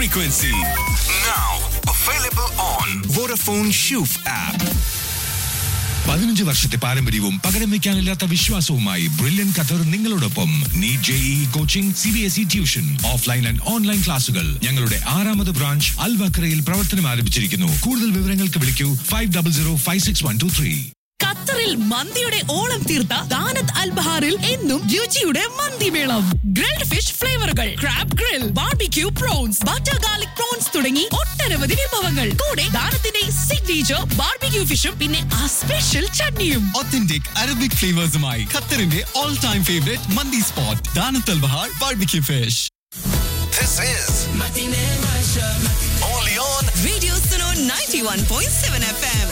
frequency. Now available on Vodafone Shoof app. പതിനഞ്ച് വർഷത്തെ പാരമ്പര്യവും പകരം വെക്കാനില്ലാത്ത വിശ്വാസവുമായി ബ്രില്യൻ ഖത്തർ നിങ്ങളോടൊപ്പം NEET JEE coaching C B S E tuition offline and online ക്ലാസുകൾ ഞങ്ങളുടെ ആറാമത് ബ്രാഞ്ച് അൽവക്രയിൽ പ്രവർത്തനം ആരംഭിച്ചിരിക്കുന്നു കൂടുതൽ വിവരങ്ങൾക്ക് വിളിക്കൂ five double zero five six one two three ഖത്തറിൽ മന്തിയുടെ ഓളം തീർത്ത ദാനത്ത് അൽബഹാറിൽ എന്നും രുചിയുടെ മന്തിമേളം ഗ്രിൽഡ് ഫിഷ് ഫ്ലേവറുകൾ crab grill barbecue prawns butter garlic prawns തുടങ്ങി ഒട്ടനവധി വിഭവങ്ങൾ കൂടെ ദാനത്തിന്റെ സിഗ്നേച്ചർ ബാർബിക്യൂ ഫിഷും പിന്നെ ആ സ്പെഷ്യൽ ചട്നിയും Authentic Arabic flavors-മായി ഖത്തറിന്റെ all time favorite മന്തി spot Danat al Bahar barbecue fish This is only on radio Suno 91.7 FM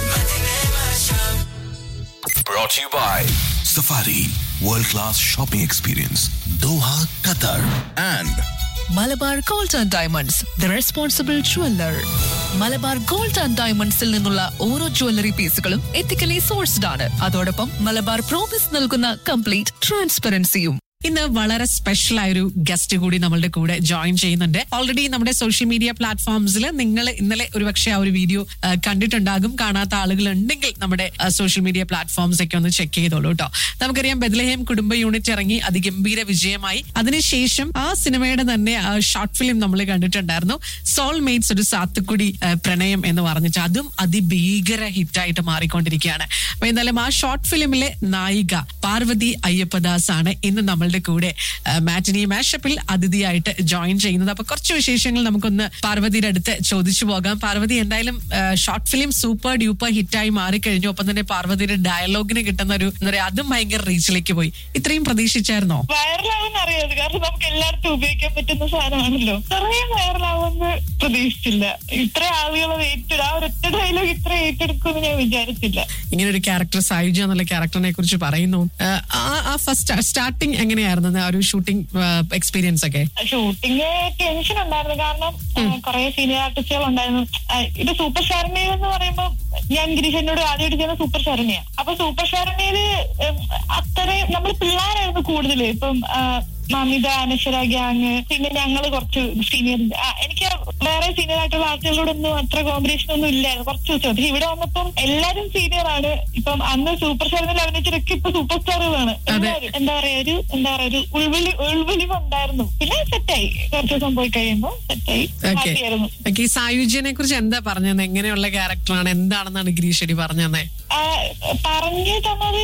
brought to you by Safari World Class Shopping Experience Doha, Qatar and Malabar gold and diamonds the responsible jeweller Malabar gold and ഡയമണ്ട്സിൽ നിന്നുള്ള ഓരോ jewellery പീസുകളും ethically sourced ആണ് അതോടൊപ്പം Malabar promise നൽകുന്ന complete ട്രാൻസ്പെറൻസിയും ഇന്ന് വളരെ സ്പെഷ്യൽ ആയ ഒരു ഗസ്റ്റ് കൂടി നമ്മളുടെ കൂടെ ജോയിൻ ചെയ്യുന്നുണ്ട് ഓൾറെഡി നമ്മുടെ സോഷ്യൽ മീഡിയ പ്ലാറ്റ്ഫോംസിൽ നിങ്ങൾ ഇന്നലെ ഒരുപക്ഷെ ആ ഒരു വീഡിയോ ആ, കണ്ടിട്ടുണ്ടാകും കാണാത്ത ആളുകൾ ഉണ്ടെങ്കിൽ നമ്മുടെ സോഷ്യൽ മീഡിയ പ്ലാറ്റ്ഫോംസ് ഒക്കെ ഒന്ന് ചെക്ക് ചെയ്തോളൂ കേട്ടോ നമുക്കറിയാം ബദലഹേം കുടുംബ യൂണിറ്റ് ഇറങ്ങി അതിഗംഭീര വിജയമായി അതിനുശേഷം ആ സിനിമയുടെ തന്നെ ഷോർട്ട് ഫിലിം നമ്മൾ കണ്ടിട്ടുണ്ടായിരുന്നു സോൾ മേറ്റ്സ് ഒരു സാത്തുക്കുടി ആ, പ്രണയം എന്ന് പറഞ്ഞിട്ട് അതും അതിഭീകര ഹിറ്റായിട്ട് മാറിക്കൊണ്ടിരിക്കുകയാണ് അപ്പൊ എന്തായാലും ആ ഷോർട്ട് ഫിലിമിലെ നായിക പാർവതി അയ്യപ്പദാസ് ആണ് ഇന്ന് നമ്മളുടെ കൂടെ മാറ്റിനി മാഷപ്പിൽ അതിഥിയായിട്ട് ജോയിൻ ചെയ്യുന്നത് അപ്പൊ കുറച്ച് വിശേഷങ്ങൾ നമുക്കൊന്ന് പാർവതിയുടെ അടുത്ത് ചോദിച്ചു പോകാം പാർവതി എന്തായാലും ഷോർട്ട് ഫിലിം സൂപ്പർ ഡ്യൂപ്പർ ഹിറ്റായി മാറിക്കഴിഞ്ഞു ഒപ്പം തന്നെ പാർവതിയുടെ ഡയലോഗിന് കിട്ടുന്ന ഒരു എന്താ പറയാ അതും ഭയങ്കര റീച്ചിലേക്ക് പോയി ഇത്രയും പ്രതീക്ഷിച്ചായിരുന്നോ വൈറലാവുമെന്ന് അറിയാതെ കാരണം നമുക്ക് എല്ലായിടത്തും ഉപയോഗിക്കാൻ പറ്റുന്ന സാധനമാണല്ലോ ഇത്രയും വൈറലാവുമെന്ന് പ്രതീക്ഷിച്ചില്ല ഇത്ര ആളുകൾ ഏറ്റെടു ആ ഒരൊറ്റ ഡയലോഗ് ഇത്ര ഏറ്റെടുക്കുമെന്ന് ഞാൻ വിചാരിച്ചില്ല ഇങ്ങനെ ഒരു ക്യാരക്ടർ സായുജ എന്നുള്ള ക്യാരക്ടറിനെ കുറിച്ച് പറയുന്നു ആ, ആ ഫസ്റ്റ് സ്റ്റാർട്ടിങ് എങ്ങനെയായിരുന്നു ആ ഒരു ഷൂട്ടിംഗ് എക്സ്പീരിയൻസ് ഒക്കെ ഷൂട്ടിങ് ടെൻഷൻ ഉണ്ടായിരുന്നു കാരണം കുറെ സീനിയർ ആർട്ടിസ്റ്റുകൾ ഉണ്ടായിരുന്നു ആ, ഇത് സൂപ്പർ ശരണ്യ എന്ന് പറയുമ്പോൾ ഞാൻ ഗിരീഷ് എന്നോട് ആദ്യമായിട്ട് ചെയ്യുന്ന സൂപ്പർ ശരണ്യ അപ്പൊ സൂപ്പർ ശരണ്യയില് ഉം, അത്രയും നമ്മൾ പിള്ളേരായിരുന്നു കൂടുതൽ ഇപ്പം ആ, മമിത അനശ്വര ഗ്യാങ് പിന്നെ ഞങ്ങള് കുറച്ച് സീനിയർ എനിക്ക് വേറെ സീനിയർ ആയിട്ടുള്ള ആർട്ടികളോടൊന്നും അത്ര കോമ്പിനേഷൻ ഒന്നും ഇല്ലായിരുന്നു കുറച്ച് ദിവസം പക്ഷെ ഇവിടെ വന്നപ്പം എല്ലാരും സീനിയർ ആണ് ഇപ്പം അന്ന് സൂപ്പർ ശരണ്യയിൽ അഭിനയിച്ചവരൊക്കെ ഇപ്പൊ സൂപ്പർ സ്റ്റാറുകളാണ് എല്ലാവരും എന്താ പറയാ ഒരു എന്താ പറയാ ഒരു ഉൾവിളി ഉൾവിളിവ് ഉണ്ടായിരുന്നു പിന്നെ സെറ്റായി കുറച്ച് ദിവസം പോയി കഴിയുമ്പോ സെറ്റായി ഓക്കെ ഹാപ്പിയായിരുന്നു ഓക്കെ ഈ സായുജ്യനെ കുറിച്ച് എന്താ പറഞ്ഞത് എങ്ങനെയുള്ള ക്യാരക്ടറാണ് എന്താണെന്നാണ് ഗിരീശ്വരി പറഞ്ഞു തന്നെ ആ, പറഞ്ഞു തന്നത്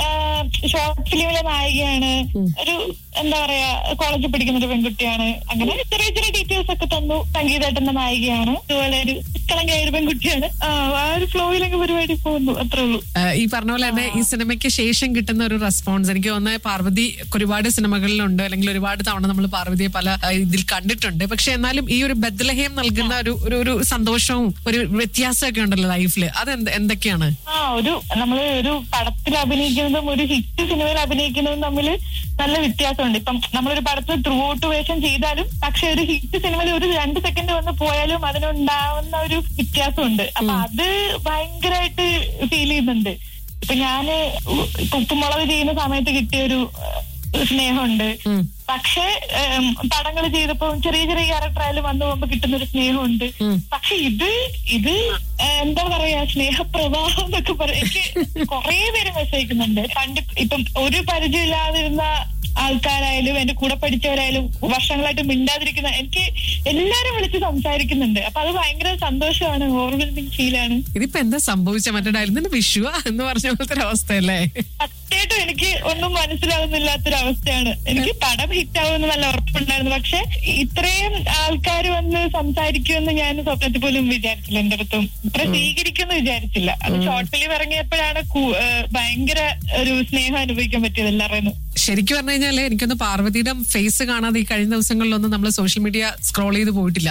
ഷോർട്ട് ഫിലിമിലെ നായികയാണ് ഒരു എന്താ പറയാ കോളേജിൽ പഠിക്കുന്ന ഒരു പെൺകുട്ടിയാണ് അങ്ങനെ ചെറിയ ചെറിയ ഡീറ്റെയിൽസ് ഒക്കെ തന്നു സംഗീതേട്ടന്റെ നായികയാണ് അതുപോലെ ഒരു കളങ്കായ ഒരു പെൺകുട്ടിയാണ് ആ ആ ഒരു ഫ്ലോയിലൊക്കെ പരിപാടി പോകുന്നു അത്രേ ഉള്ളൂ ഈ പറഞ്ഞ പോലെ തന്നെ ഈ സിനിമയ്ക്ക് ശേഷം കിട്ടുന്ന ഒരു റെസ്പോൺസ് എനിക്ക് തോന്നുന്നത് പാർവതി ഒരുപാട് സിനിമകളിലുണ്ട് അല്ലെങ്കിൽ ഒരുപാട് തവണ നമ്മൾ പാർവതിയെ പല ആ, ഇതിൽ കണ്ടിട്ടുണ്ട് പക്ഷെ എന്നാലും ഈ ഒരു ബദ്ലഹേം നൽകുന്ന ഒരു ഒരു ഒരു സന്തോഷവും ഒരു വ്യത്യാസമൊക്കെ ഉണ്ടല്ലോ ലൈഫിൽ അത് എന്ത് എന്തൊക്കെയാണ് ആ ഒരു നമ്മള് ഒരു പടത്തിൽ അഭിനയിക്കുന്നതും ഒരു ഹിറ്റ് സിനിമയിൽ അഭിനയിക്കുന്നതും തമ്മിൽ നല്ല വ്യത്യാസമുണ്ട് ഇപ്പം നമ്മളൊരു പടത്തിൽ ത്രൂ ഔട്ട് വേഷം ചെയ്താലും പക്ഷെ ഒരു ഹിറ്റ് സിനിമയിൽ ഒരു രണ്ട് സെക്കൻഡ് വന്ന് പോയാലും അതിനുണ്ടാവുന്ന ഒരു വ്യത്യാസമുണ്ട് അപ്പൊ അത് ഭയങ്കരമായിട്ട് ഫീൽ ചെയ്യുന്നുണ്ട് ഇപ്പൊ ഞാന് ഇപ്പൊ ഉപ്പുമുളക് ചെയ്യുന്ന സമയത്ത് കിട്ടിയ ഒരു ഏഹ്, സ്നേഹമുണ്ട് പക്ഷെ പടങ്ങൾ ചെയ്തപ്പോ ചെറിയ ചെറിയ ക്യാരക്ടർ ആയാലും വന്നു പോകുമ്പോ കിട്ടുന്ന ഒരു സ്നേഹമുണ്ട് പക്ഷെ ഇത് ഇത് ഏഹ്, എന്താ പറയാ സ്നേഹപ്രവാഹം എന്നൊക്കെ പറയാം എനിക്ക് കുറെ പേര് മെസ്സേജ് അയക്കുന്നുണ്ട് പണ്ട് ഇപ്പം ഒരു പരിചയമില്ലാതിരുന്ന ആൾക്കാരായാലും എന്റെ കൂടെ പഠിച്ചവരായാലും വർഷങ്ങളായിട്ട് മിണ്ടാതിരിക്കുന്ന എനിക്ക് എല്ലാരും വിളിച്ച് സംസാരിക്കുന്നുണ്ട് അപ്പൊ അത് ഭയങ്കര സന്തോഷമാണ് ഓർമ്മ ഫീലാണ് ഇതിപ്പോ എന്താ സംഭവിച്ച മറ്റേ ഡയറി വിഷുവ എന്ന് പറഞ്ഞ പോലത്തെ ഒരു അവസ്ഥയല്ലേ സത്യമായിട്ടും എനിക്ക് ഒന്നും മനസ്സിലാവുന്നില്ലാത്തൊരവസ്ഥയാണ് എനിക്ക് പടം ഹിറ്റ് ആവുമെന്ന് നല്ല ഉറപ്പുണ്ടായിരുന്നു പക്ഷെ ഇത്രയും ആൾക്കാർ വന്ന് സംസാരിക്കുമെന്ന് ഞാൻ സ്വപ്നത്തിൽ പോലും വിചാരിച്ചില്ല എന്റെ അടുത്തും ഇത്ര സ്വീകരിക്കുമെന്ന് വിചാരിച്ചില്ല അത് ഷോർട്ട് ഫിലിം ഇറങ്ങിയപ്പോഴാണ് കൂ- ഏഹ് ഭയങ്കര ഒരു സ്നേഹം അനുഭവിക്കാൻ പറ്റിയത് എല്ലാവരും ശരിക്കും പറഞ്ഞു കഴിഞ്ഞാല് എനിക്കൊന്ന് പാർവതിയുടെ ഫേസ് കാണാതെ ഈ കഴിഞ്ഞ ദിവസങ്ങളിലൊന്നും നമ്മൾ സോഷ്യൽ മീഡിയ സ്ക്രോൾ ചെയ്ത് പോയിട്ടില്ല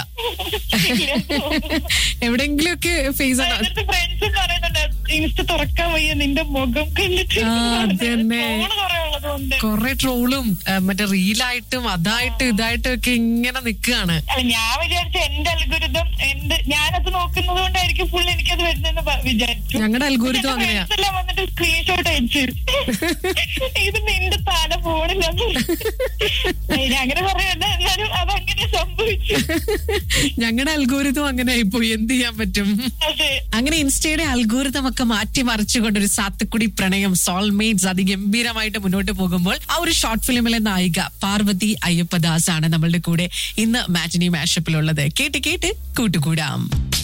എവിടെയെങ്കിലുമൊക്കെ ഫേസ് എന്നിട്ട് ഫ്രണ്ട്സും പറയുന്നുണ്ട് ഇൻസ്റ്റ തുറക്കാൻ വയ്യ നിന്റെ മുഖം കണ്ടിട്ട് ആ, അത് തന്നെ. ഫോണ് കുറെ ഉള്ളതുകൊണ്ട് കുറെ ട്രോളും മറ്റേ റീലായിട്ടും അതായിട്ടും ഇതായിട്ടും ഒക്കെ ഇങ്ങനെ നിൽക്കുകയാണ് അല്ല ഞാൻ വിചാരിച്ച എന്റെ അൽഗുരുതം എന്റെ ഞാനത് നോക്കുന്നത് കൊണ്ടായിരിക്കും ഫുൾ എനിക്കത് വരുന്നെന്ന് പ- വിചാരിച്ചു ഞങ്ങളുടെ അൽഗോരിതം എന്റെ അങ്ങനെയാ friends എല്ലാം വന്നിട്ട് സ്ക്രീൻഷോട്ട് അയച്ചു ഇത് നിന്റെ തല ഫോണില്ലെന്ന് അങ്ങനെ പറയണ്ട എന്നാലും അതങ്ങനെ സംഭവിച്ചു ഞങ്ങളുടെ അൽഗോരിതം അങ്ങനെ ആയിപ്പോയി എന്ത് ചെയ്യാൻ പറ്റും അതെ അങ്ങനെ ഇൻസ്റ്റയുടെ അൽഗോരിതം ഒക്കെ മാറ്റി മറിച്ചുകൊണ്ട് ഒരു സാത്തുക്കുടി പ്രണയം സോൾമേറ്റ്സ് അതിഗംഭീരമായിട്ട് മുന്നോട്ട് പോകുമ്പോൾ ആ ഒരു ഷോർട്ട് ഫിലിമിലെ നായിക പാർവതി അയ്യപ്പദാസ് ആണ് നമ്മളുടെ കൂടെ ഇന്ന് മാറ്റിനി മാഷപ്പിലുള്ളത് കേട്ട് കേട്ട് കൂട്ടുകൂടാം